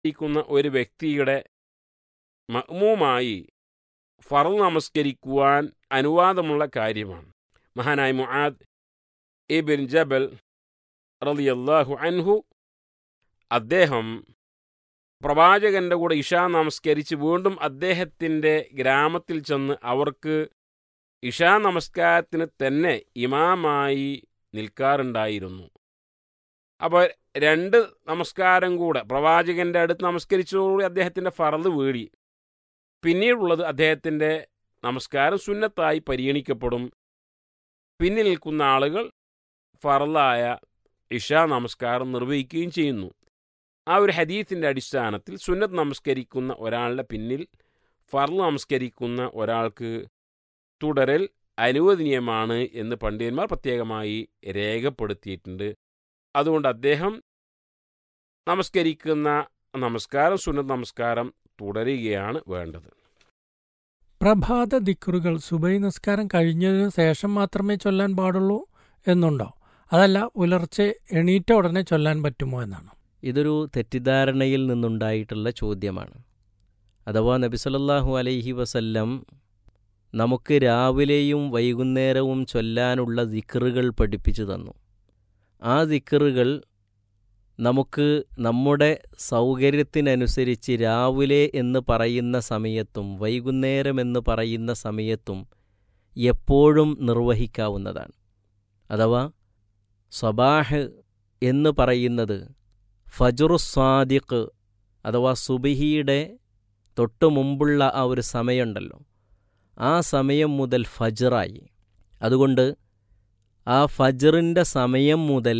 ഇരിക്കുന്ന ഒരു വ്യക്തിയുടെ മഅ്മൂമായി ഫറു നമസ്കരിക്കുവാൻ അനുവാദമുള്ള കാര്യമാണ് മഹാനായ മുആദ് ഇബിൻ ജബൽ റളിയല്ലാഹു അൻഹു അദ്ദേഹം പ്രവാചകന്റെ കൂടെ ഇഷാ നമസ്കരിച്ച് വീണ്ടും അദ്ദേഹത്തിൻ്റെ ഗ്രാമത്തിൽ ചെന്ന് അവർക്ക് ഇഷാ നമസ്കാരത്തിന് തന്നെ ഇമാമായി നിൽക്കാറുണ്ടായിരുന്നു അപ്പോൾ രണ്ട് നമസ്കാരം കൂടെ പ്രവാചകന്റെ അടുത്ത് നമസ്കരിച്ചതോടുകൂടി അദ്ദേഹത്തിൻ്റെ ഫറത് വീടി പിന്നീടുള്ളത് അദ്ദേഹത്തിൻ്റെ നമസ്കാരം സുന്നത്തായി പരിഗണിക്കപ്പെടും പിന്നിൽ നിൽക്കുന്ന ആളുകൾ ഫറലായ ഇഷാ നമസ്കാരം നിർവഹിക്കുകയും ചെയ്യുന്നു ആ ഒരു ഹദീത്തിൻ്റെ അടിസ്ഥാനത്തിൽ സുന്നത്ത് നമസ്കരിക്കുന്ന ഒരാളുടെ പിന്നിൽ ഫർള് നമസ്കരിക്കുന്ന ഒരാൾക്ക് തുടരൽ അനുവദനീയമാണ് എന്ന് പണ്ഡിതന്മാർ പ്രത്യേകമായി രേഖപ്പെടുത്തിയിട്ടുണ്ട് അതുകൊണ്ട് അദ്ദേഹം നമസ്കരിക്കുന്ന നമസ്കാരം സുന്നത്ത് നമസ്കാരം തുടരുകയാണ് വേണ്ടത് പ്രഭാത ദിക്റുകൾ സുബൈ നിസ്കാരം കഴിഞ്ഞതിന് ശേഷം മാത്രമേ ചൊല്ലാൻ പാടുള്ളൂ എന്നുണ്ടോ അതല്ല പുലർച്ചെ എണീറ്റ ഉടനെ ചൊല്ലാൻ പറ്റുമോ എന്നാണ് ഇതൊരു തെറ്റിദ്ധാരണയിൽ നിന്നുണ്ടായിട്ടുള്ള ചോദ്യമാണ് അഥവാ നബിസലല്ലാഹു അലൈഹി വസല്ലം നമുക്ക് രാവിലെയും വൈകുന്നേരവും ചൊല്ലാനുള്ള ദിക്റുകൾ പഠിപ്പിച്ചു തന്നു ആ ദിക്റുകൾ നമുക്ക് നമ്മുടെ സൗകര്യത്തിനനുസരിച്ച് രാവിലെ എന്ന് പറയുന്ന സമയത്തും വൈകുന്നേരം എന്ന് പറയുന്ന സമയത്തും എപ്പോഴും നിർവഹിക്കാവുന്നതാണ് അഥവാ സബാഹ് എന്ന് പറയുന്നത് ഫജുറു സ്വാദിഖ് അഥവാ സുബിഹിയുടെ തൊട്ടു മുമ്പുള്ള ആ ഒരു സമയമുണ്ടല്ലോ ആ സമയം മുതൽ ഫജറായി അതുകൊണ്ട് ആ ഫജറിൻ്റെ സമയം മുതൽ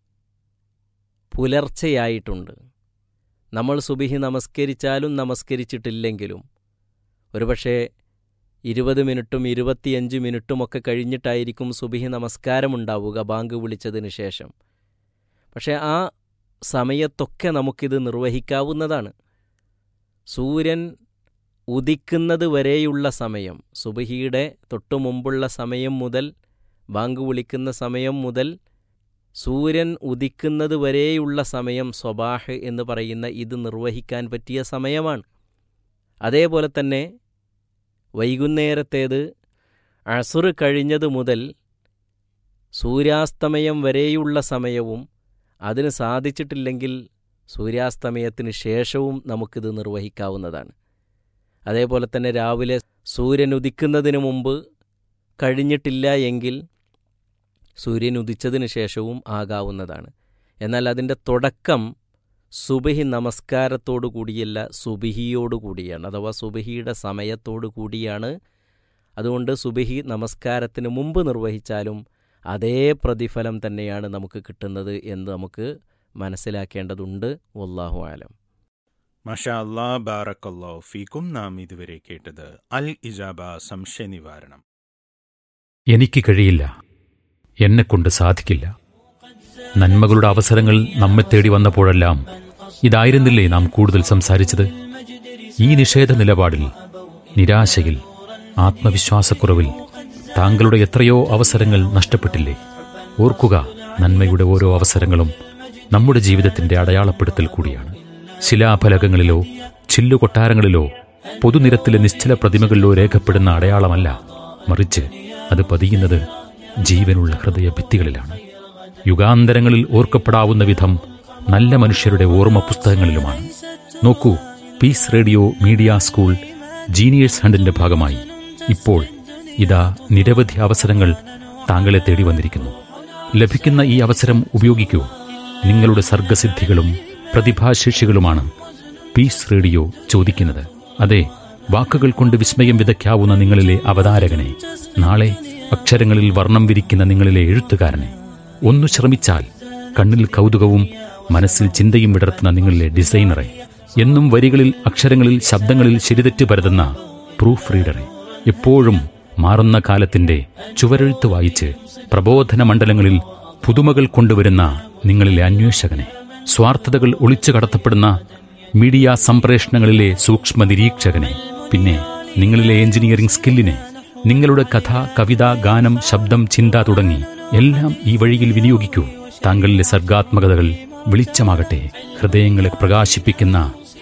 പുലർച്ചയായിട്ടുണ്ട് നമ്മൾ സുബിഹി നമസ്കരിച്ചാലും നമസ്കരിച്ചിട്ടില്ലെങ്കിലും ഒരുപക്ഷേ ഇരുപത് മിനിറ്റും ഇരുപത്തിയഞ്ച് മിനിറ്റുമൊക്കെ കഴിഞ്ഞിട്ടായിരിക്കും സുബിഹി നമസ്കാരമുണ്ടാവുക ബാങ്ക് വിളിച്ചതിന് ശേഷം പക്ഷേ ആ സമയത്തൊക്കെ നമുക്കിത് നിർവഹിക്കാവുന്നതാണ് സൂര്യൻ ഉദിക്കുന്നത് വരെയുള്ള സമയം സുബഹിയുടെ തൊട്ടു മുമ്പുള്ള സമയം മുതൽ ബാങ്ക് വിളിക്കുന്ന സമയം മുതൽ സൂര്യൻ ഉദിക്കുന്നത് വരെയുള്ള സമയം സ്വബാഹ് എന്ന് പറയുന്ന ഇത് നിർവഹിക്കാൻ പറ്റിയ സമയമാണ് അതേപോലെ തന്നെ വൈകുന്നേരത്തേത് അസുർ കഴിഞ്ഞത് മുതൽ സൂര്യാസ്തമയം വരെയുള്ള സമയവും അതിന് സാധിച്ചിട്ടില്ലെങ്കിൽ സൂര്യാസ്തമയത്തിന് ശേഷവും നമുക്കിത് നിർവഹിക്കാവുന്നതാണ് അതേപോലെ തന്നെ രാവിലെ സൂര്യൻ ഉദിക്കുന്നതിന് മുമ്പ് കഴിഞ്ഞിട്ടില്ല എങ്കിൽ സൂര്യൻ ഉദിച്ചതിന് ശേഷവും ആകാവുന്നതാണ് എന്നാൽ അതിൻ്റെ തുടക്കം സുബഹി നമസ്കാരത്തോടു കൂടിയല്ല സുബിഹിയോടു കൂടിയാണ് അഥവാ സുബഹിയുടെ സമയത്തോടു കൂടിയാണ് അതുകൊണ്ട് സുബഹി നമസ്കാരത്തിന് മുമ്പ് നിർവഹിച്ചാലും അതേ പ്രതിഫലം തന്നെയാണ് നമുക്ക് കിട്ടുന്നത് എന്ന് നമുക്ക് മനസ്സിലാക്കേണ്ടതുണ്ട് വല്ലാഹു ആലം മഷാ അല്ലാ ബാറക്കല്ലാ ഫീക്കും നാം ഇതുവരെ കേട്ടത് അൽ ഇജാബ സംശയ നിവാരണം എനിക്ക് കഴിയില്ല എന്നെക്കൊണ്ട് സാധിക്കില്ല നന്മകളുടെ അവസരങ്ങൾ നമ്മെ തേടി വന്നപ്പോഴെല്ലാം ഇതായിരുന്നില്ലേ നാം കൂടുതൽ സംസാരിച്ചത് ഈ നിഷേധ നിലപാടിൽ നിരാശയിൽ ആത്മവിശ്വാസക്കുറവിൽ താങ്കളുടെ എത്രയോ അവസരങ്ങൾ നഷ്ടപ്പെട്ടില്ലേ ഓർക്കുക നന്മയുടെ ഓരോ അവസരങ്ങളും നമ്മുടെ ജീവിതത്തിന്റെ അടയാളപ്പെടുത്തൽ കൂടിയാണ് ശിലാഫലകങ്ങളിലോ ചില്ലുകൊട്ടാരങ്ങളിലോ പൊതുനിരത്തിലെ നിശ്ചല പ്രതിമകളിലോ രേഖപ്പെടുന്ന അടയാളമല്ല മറിച്ച് അത് പതിയുന്നത് ജീവനുള്ള ഹൃദയ ഭിത്തികളിലാണ് യുഗാന്തരങ്ങളിൽ ഓർക്കപ്പെടാവുന്ന വിധം നല്ല മനുഷ്യരുടെ ഓർമ്മ പുസ്തകങ്ങളിലുമാണ് നോക്കൂ peace radio media school geniuses ഹണ്ടിന്റെ ഭാഗമായി ഇപ്പോൾ ഇതാ നിരവധി അവസരങ്ങൾ താങ്കളെ തേടി വന്നിരിക്കുന്നു ലഭിക്കുന്ന ഈ അവസരം ഉപയോഗിക്കൂ നിങ്ങളുടെ സർഗസിദ്ധികളും പ്രതിഭാശേഷികളുമാണ് പീസ് റേഡിയോ ചോദിക്കുന്നത് അതെ വാക്കുകൾ കൊണ്ട് വിസ്മയം വിതയ്ക്കാവുന്ന നിങ്ങളിലെ അവതാരകനെ നാളെ അക്ഷരങ്ങളിൽ വർണ്ണം വിരിക്കുന്ന നിങ്ങളിലെ എഴുത്തുകാരനെ ഒന്നു ശ്രമിച്ചാൽ കണ്ണിൽ കൗതുകവും മനസ്സിൽ ചിന്തയും വിടർത്തുന്ന നിങ്ങളിലെ ഡിസൈനറെ എന്നും വരികളിൽ അക്ഷരങ്ങളിൽ ശബ്ദങ്ങളിൽ ശരിതെറ്റ് പരതുന്ന പ്രൂഫ് റീഡറെ എപ്പോഴും മാറുന്ന കാലത്തിന്റെ ചുവരെഴുത്ത് വായിച്ച് പ്രബോധന മണ്ഡലങ്ങളിൽ പുതുമകൾ കൊണ്ടുവരുന്ന നിങ്ങളിലെ അന്വേഷകനെ സ്വാർത്ഥതകൾ ഒളിച്ചു കടത്തപ്പെടുന്ന മീഡിയ സംപ്രേഷണങ്ങളിലെ സൂക്ഷ്മ നിരീക്ഷകനെ പിന്നെ നിങ്ങളിലെ എഞ്ചിനീയറിംഗ് സ്കില്ലിനെ നിങ്ങളുടെ കഥ കവിത ഗാനം ശബ്ദം ചിന്ത തുടങ്ങി എല്ലാം ഈ വഴിയിൽ വിനിയോഗിക്കൂ താങ്കളിലെ സർഗാത്മകതകൾ വെളിച്ചമാകട്ടെ ഹൃദയങ്ങളെ പ്രകാശിപ്പിക്കുന്ന